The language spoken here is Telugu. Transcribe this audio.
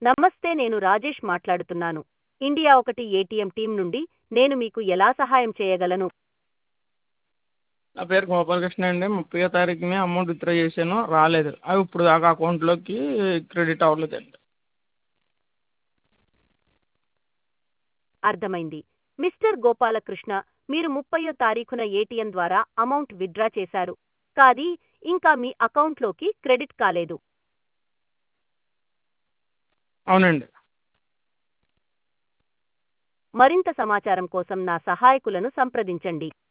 నమస్తే నేను రాజేష్ మాట్లాడుతున్నాను ఇండియా ఒకటి ఏటీఎం టీం నుండి నేను మీకు ఎలా సహాయం చేయగలను నా పేరు గోపాలకృష్ణ అండి ముప్పయో తారీఖుని అమౌంట్ విత్డ్రా చేశాను రాలేదు అవి ఇప్పుడు దాకా అకౌంట్లోకి క్రెడిట్ అవ్వలేదండి అర్థమైంది మిస్టర్ గోపాలకృష్ణ మీరు ముప్పయో తారీఖున ఏటీఎం ద్వారా అమౌంట్ విత్డ్రా చేశారు కానీ ఇంకా మీ అకౌంట్లోకి క్రెడిట్ కాలేదు అవునండి మరింత సమాచారం కోసం నా సహాయకులను సంప్రదించండి